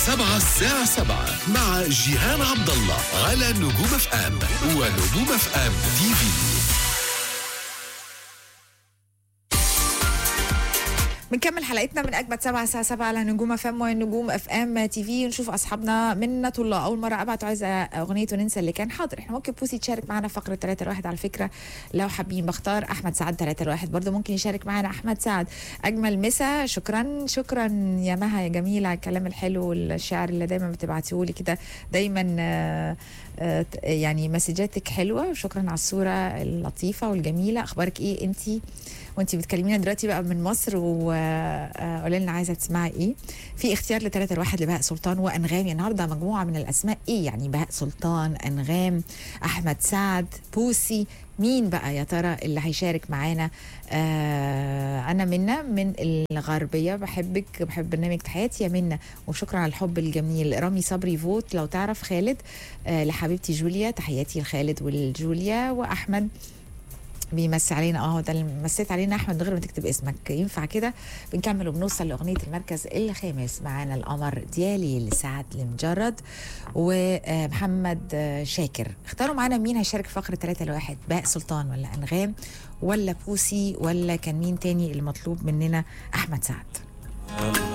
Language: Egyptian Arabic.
سبعة الساعة سبعة مع جيهان عبد الله على نجوم اف ام ونجوم اف ام تي في بنكمل حلقتنا من اجمد سبعة الساعه 7 على نجوم اف ام ونجوم اف ام تي في نشوف اصحابنا منة الله اول مره ابعتوا عايزه اغنيه وننسى اللي كان حاضر احنا ممكن بوسي تشارك معانا في فقره 3 الواحد على فكره لو حابين بختار احمد سعد 3 الواحد برضه ممكن يشارك معانا احمد سعد اجمل مسا شكرا شكرا يا مها يا جميله على الكلام الحلو والشعر اللي دايما بتبعتيه لي كده دايما آه، آه، يعني مسجاتك حلوه وشكرا على الصوره اللطيفه والجميله اخبارك ايه انتي وانتي بتكلمينا دلوقتي بقى من مصر وقولي لنا عايزه تسمعي ايه في اختيار لثلاثة الواحد لبهاء سلطان وانغام النهارده مجموعه من الاسماء ايه يعني بهاء سلطان انغام احمد سعد بوسي مين بقى يا ترى اللي هيشارك معانا آه انا منا من الغربيه بحبك بحب برنامج حياتي يا منا وشكرا على الحب الجميل رامي صبري فوت لو تعرف خالد آه لحبيبتي جوليا تحياتي لخالد والجوليا واحمد بيمسي علينا اه ده اللي مسيت علينا احمد من غير ما تكتب اسمك ينفع كده بنكمل وبنوصل لاغنيه المركز الخامس معانا القمر ديالي لسعد المجرد ومحمد شاكر اختاروا معانا مين هيشارك في فقره 3 لواحد بهاء سلطان ولا انغام ولا بوسي ولا كان مين تاني المطلوب مننا احمد سعد